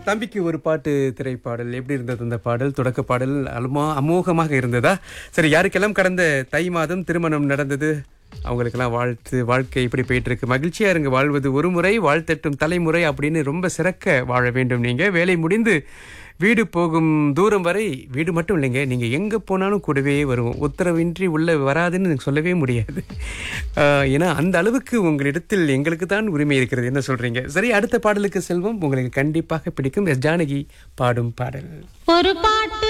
தம்பிக்கு ஒரு பாட்டு திரைப்பாடல் எப்படி இருந்தது அந்த பாடல் தொடக்க பாடல் அலுமா அமோகமாக இருந்ததா சரி யாருக்கெல்லாம் கடந்த தை மாதம் திருமணம் நடந்தது அவங்களுக்கெல்லாம் வாழ்த்து வாழ்க்கை இப்படி போயிட்டு இருக்கு மகிழ்ச்சியா இருங்க வாழ்வது ஒரு முறை வாழ்த்தட்டும் தலைமுறை அப்படின்னு ரொம்ப சிறக்க வாழ வேண்டும் நீங்க வேலை முடிந்து வீடு போகும் தூரம் வரை வீடு மட்டும் இல்லைங்க நீங்க எங்க போனாலும் கூடவே வருவோம் உத்தரவின்றி உள்ள வராதுன்னு எனக்கு சொல்லவே முடியாது ஆஹ், ஏன்னா அந்த அளவுக்கு உங்களிடத்தில் எங்களுக்கு தான் உரிமை இருக்கிறது என்ன சொல்றீங்க சரி அடுத்த பாடலுக்கு செல்வோம் உங்களுக்கு கண்டிப்பாக பிடிக்கும் எஸ் ஜானகி பாடும் பாடல் ஒரு பாட்டு